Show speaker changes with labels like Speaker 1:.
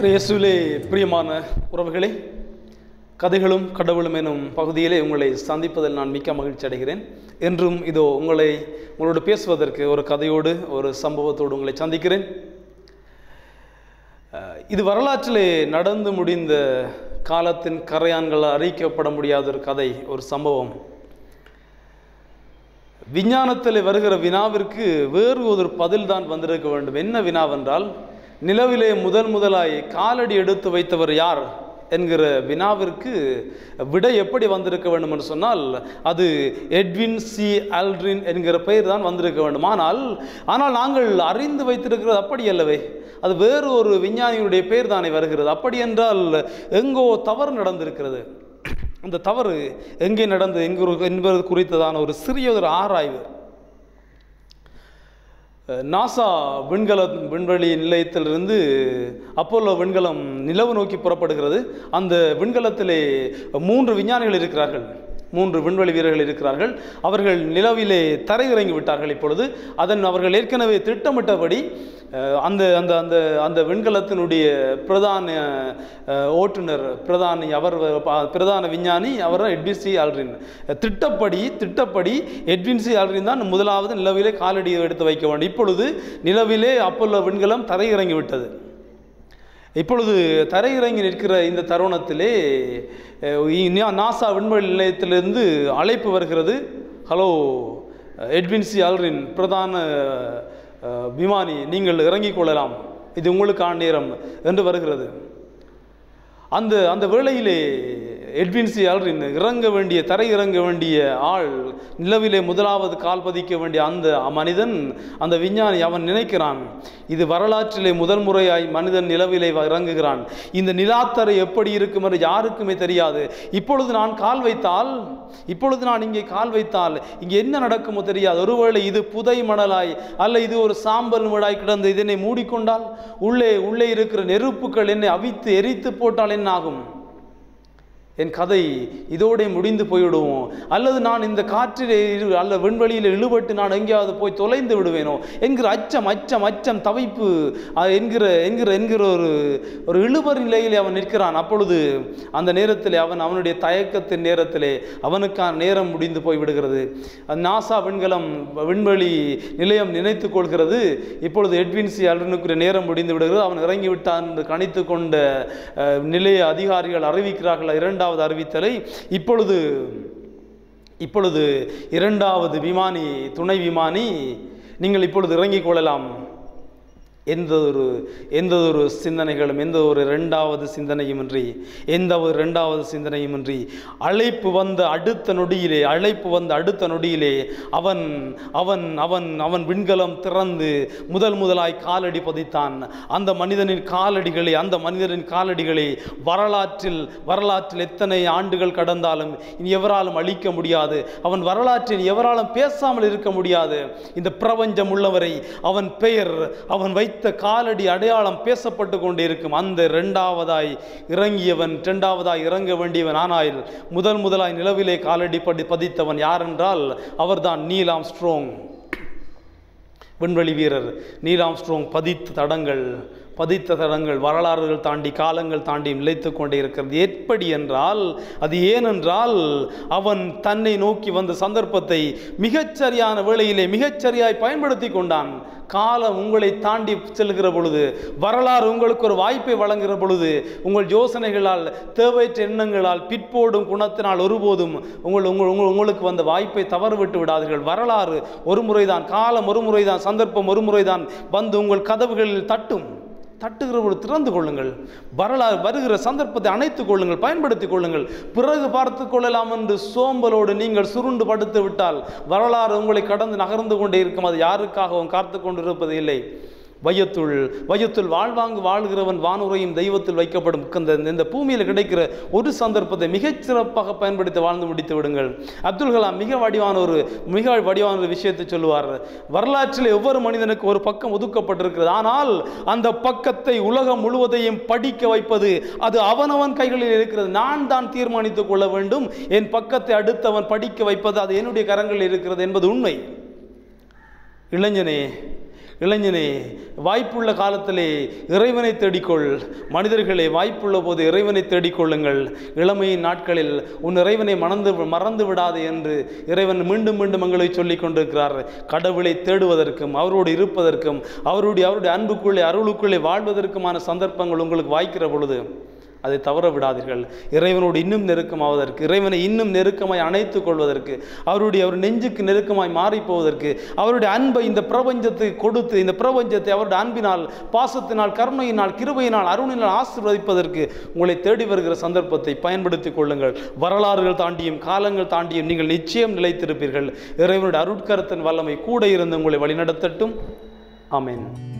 Speaker 1: இயேசுவிலே பிரியமான உறவுகளே கதைகளும் கடவுளும் எனும் பகுதியிலே உங்களை சந்திப்பதில் நான் மிக்க மகிழ்ச்சி அடைகிறேன் என்றும் இதோ உங்களை உங்களோடு பேசுவதற்கு ஒரு கதையோடு ஒரு சம்பவத்தோடு உங்களை சந்திக்கிறேன் அஹ், இது வரலாற்றிலே நடந்து முடிந்த காலத்தின் கரையான்களால் அறிவிக்கப்பட முடியாத ஒரு கதை ஒரு சம்பவம் விஞ்ஞானத்தில் வருகிற வினாவிற்கு வேறு ஒரு பதில் தான் வந்திருக்க வேண்டும் என்ன வினாவென்றால் நிலவிலே முதல் முதலாய் காலடி எடுத்து வைத்தவர் யார் என்கிற வினாவிற்கு விடை எப்படி வந்திருக்க வேண்டும் என்று சொன்னால் அது எட்வின் சி ஆல்ட்ரின் என்கிற பெயர் தான் வந்திருக்க வேண்டும் ஆனால் ஆனால் நாங்கள் அறிந்து வைத்திருக்கிறது அப்படி அல்லவே அது வேறு ஒரு விஞ்ஞானியுடைய பெயர் தானே வருகிறது அப்படி என்றால் எங்கோ தவறு நடந்திருக்கிறது அந்த தவறு எங்கே நடந்தது எங்கு என்பது குறித்ததான ஒரு சிறிய ஒரு ஆராய்வு அஹ், நாசா விண்கல விண்வெளி நிலையத்திலிருந்து அப்போலோ விண்கலம் நிலவு நோக்கி புறப்படுகிறது அந்த விண்கலத்திலே மூன்று விஞ்ஞானிகள் இருக்கிறார்கள் மூன்று விண்வெளி வீரர்கள் இருக்கிறார்கள் அவர்கள் நிலவிலே தரையிறங்கி விட்டார்கள் இப்பொழுது அதன் அவர்கள் ஏற்கனவே திட்டமிட்டபடி அஹ், அந்த அந்த அந்த அந்த விண்கலத்தினுடைய பிரதான அஹ், ஓட்டுநர் பிரதானி அவர் ப- பிரதான விஞ்ஞானி அவர் எட்வின்சி ஆல்ரின் திட்டப்படி திட்டப்படி எட்வின்சி ஆல்ரின் தான் முதலாவது நிலவிலே காலடி எடுத்து வைக்க வேண்டும் இப்பொழுது நிலவிலே அப்போலோ விண்கலம் தரையிறங்கி விட்டது இப்பொழுது தரையிறங்கி நிற்கிற இந்த தருணத்திலே அஹ், இ- நா- நாசா விண்வெளி நிலையத்திலிருந்து அழைப்பு வருகிறது ஹலோ எட்வின்சி ஆல்ரின் பிரதான அஹ், விமானி நீங்கள் இறங்கிக் கொள்ளலாம் இது உங்களுக்கான நேரம் என்று வருகிறது அந்த அந்த வேளையிலே எட்வின்சி ஆல்ரின் இறங்க வேண்டிய தரை இறங்க வேண்டிய ஆள் நிலவிலே முதலாவது கால் பதிக்க வேண்டிய அந்த மனிதன் அந்த விஞ்ஞானி அவன் நினைக்கிறான் இது வரலாற்றிலே முதல் முறையாய் மனிதன் நிலவிலே வ- இறங்குகிறான் இந்த நிலாத்தரை எப்படி இருக்கும் என்று யாருக்குமே தெரியாது இப்பொழுது நான் கால் வைத்தால் இப்பொழுது நான் இங்கே கால் வைத்தால் இங்கே என்ன நடக்குமோ தெரியாது ஒருவேளை இது புதை மணலாய் அல்ல இது ஒரு சாம்பல் மடாய் கிடந்து இதனை மூடிக்கொண்டால் உள்ளே உள்ளே இருக்கிற நெருப்புகள் என்னை அவித்து எரித்து போட்டால் என்ன ஆகும் என் கதை இதோட முடிந்து போய்விடுவோம் அல்லது நான் இந்த காற்றிலே இழு- அல்ல விண்வெளியில் இழுபட்டு நான் எங்கேயாவது போய் தொலைந்து விடுவேனோ என்கிற அச்சம் அச்சம் அச்சம் தவிப்பு அஹ், என்கிற என்கிற என்கிற ஒரு ஒரு இழுபறி நிலையிலே அவன் நிற்கிறான் அப்பொழுது அந்த நேரத்திலே அவன் அவனுடைய தயக்கத்தின் நேரத்திலே அவனுக்கான நேரம் முடிந்து போய் விடுகிறது அந்த நாசா விண்கலம் விண்வெளி நிலையம் நினைத்து கொள்கிறது இப்பொழுது எட்வின்சி அல்ரனுக்குரிய நேரம் முடிந்து விடுகிறது அவன் இறங்கி விட்டான் என்று கணித்து கொண்ட அஹ், நிலைய அதிகாரிகள் அறிவிக்கிறார்கள் இரண்டாவது அறிவித்தலை இப்பொழுது இப்பொழுது இரண்டாவது விமானி துணை விமானி நீங்கள் இப்பொழுது இறங்கிக் கொள்ளலாம் எந்த ஒரு எந்த ஒரு சிந்தனைகளும் எந்த ஒரு ரெண்டாவது சிந்தனையுமின்றி எந்த ஒரு ரெண்டாவது சிந்தனையுமின்றி அழைப்பு வந்த அடுத்த நொடியிலே அழைப்பு வந்த அடுத்த நொடியிலே அவன் அவன் அவன் அவன் விண்கலம் திறந்து முதல் முதலாய் காலடி பதித்தான் அந்த மனிதனின் காலடிகளை அந்த மனிதனின் காலடிகளை வரலாற்றில் வரலாற்றில் எத்தனை ஆண்டுகள் கடந்தாலும் இனி எவராலும் அழிக்க முடியாது அவன் வரலாற்றில் எவராலும் பேசாமல் இருக்க முடியாது இந்த பிரபஞ்சம் உள்ளவரை அவன் பெயர் அவன் வைத்த காலடி அடையாளம் பேசப்பட்டு கொண்டே இருக்கும் அந்த இரண்டாவதாய் இறங்கியவன் இரண்டாவதாய் இறங்க வேண்டியவன் ஆனாயில் முதல் முதலாய் நிலவிலே காலடி படி பதித்தவன் யார் என்றால் அவர்தான் நீல் ஆம்ஸ்ட்ரோங் விண்வெளி வீரர் நீல் ஆம்ஸ்ட்ரோங் பதித்த தடங்கள் பதித்த தடங்கள் வரலாறுகள் தாண்டி காலங்கள் தாண்டி நிலைத்து கொண்டே இருக்கிறது எப்படி என்றால் அது ஏனென்றால் அவன் தன்னை நோக்கி வந்த சந்தர்ப்பத்தை மிகச்சரியான வேளையிலே மிகச்சரியாய் பயன்படுத்தி கொண்டான் காலம் உங்களை தாண்டி செல்கிற பொழுது வரலாறு உங்களுக்கு ஒரு வாய்ப்பை வழங்குகிற பொழுது உங்கள் யோசனைகளால் தேவையற்ற எண்ணங்களால் பிற்போடும் குணத்தினால் ஒருபோதும் உங்கள் உங்கள் உங்கள் உங்களுக்கு வந்த வாய்ப்பை தவறு விட்டு விடாதீர்கள் வரலாறு ஒரு முறைதான் காலம் ஒரு முறைதான் சந்தர்ப்பம் ஒரு முறைதான் வந்து உங்கள் கதவுகளில் தட்டும் தட்டுகிற பொழுது திறந்து கொள்ளுங்கள் வரலாறு வருகிற சந்தர்ப்பத்தை அணைத்துக் கொள்ளுங்கள் பயன்படுத்திக் கொள்ளுங்கள் பிறகு பார்த்து கொள்ளலாம் என்று சோம்பலோடு நீங்கள் சுருண்டு படுத்து விட்டால் வரலாறு உங்களை கடந்து நகர்ந்து கொண்டே இருக்கும் அது யாருக்காகவும் காத்து கொண்டிருப்பது இல்லை வையத்துள் வையத்துள் வாழ்வாங்கு வாழ்கிறவன் வானுரையும் தெய்வத்தில் வைக்கப்படும் இந்த இந்த பூமியில் கிடைக்கிற ஒரு சந்தர்ப்பத்தை மிகச் சிறப்பாக பயன்படுத்தி வாழ்ந்து முடித்து விடுங்கள் அப்துல் கலாம் மிக வடிவான ஒரு மிக வடிவான ஒரு விஷயத்தை சொல்லுவார் வரலாற்றில் ஒவ்வொரு மனிதனுக்கு ஒரு பக்கம் ஒதுக்கப்பட்டிருக்கிறது ஆனால் அந்த பக்கத்தை உலகம் முழுவதையும் படிக்க வைப்பது அது அவனவன் கைகளில் இருக்கிறது நான் தான் தீர்மானித்துக் கொள்ள வேண்டும் என் பக்கத்தை அடுத்தவன் படிக்க வைப்பது அது என்னுடைய கரங்களில் இருக்கிறது என்பது உண்மை இளைஞனே இளைஞனே வாய்ப்புள்ள காலத்திலே இறைவனை தேடிக்கொள் மனிதர்களே வாய்ப்புள்ள போது இறைவனை தேடிக்கொள்ளுங்கள் இளமையின் நாட்களில் உன் இறைவனை மறந்து மறந்து விடாதே என்று இறைவன் மீண்டும் மீண்டும் எங்களை சொல்லிக் கொண்டிருக்கிறார் கடவுளை தேடுவதற்கும் அவரோடு இருப்பதற்கும் அவருடைய அவருடைய அன்புக்குள்ளே அருளுக்குள்ளே வாழ்வதற்குமான சந்தர்ப்பங்கள் உங்களுக்கு வாய்க்கிற பொழுது அதை தவற விடாதீர்கள் இறைவனோடு இன்னும் நெருக்கமாவதற்கு இறைவனை இன்னும் நெருக்கமாய் அணைத்துக் கொள்வதற்கு அவருடைய அவர் நெஞ்சுக்கு நெருக்கமாய் மாறிப் போவதற்கு அவருடைய அன்பை இந்த பிரபஞ்சத்துக்கு கொடுத்து இந்த பிரபஞ்சத்தை அவருடைய அன்பினால் பாசத்தினால் கருணையினால் கிருபையினால் அருணினால் ஆசீர்வதிப்பதற்கு உங்களை தேடி வருகிற சந்தர்ப்பத்தை பயன்படுத்திக் கொள்ளுங்கள் வரலாறுகள் தாண்டியும் காலங்கள் தாண்டியும் நீங்கள் நிச்சயம் நிலைத்திருப்பீர்கள் இறைவனுடைய அருட்கரத்தின் வல்லமை கூட இருந்து உங்களை வழிநடத்தட்டும் ஆமென்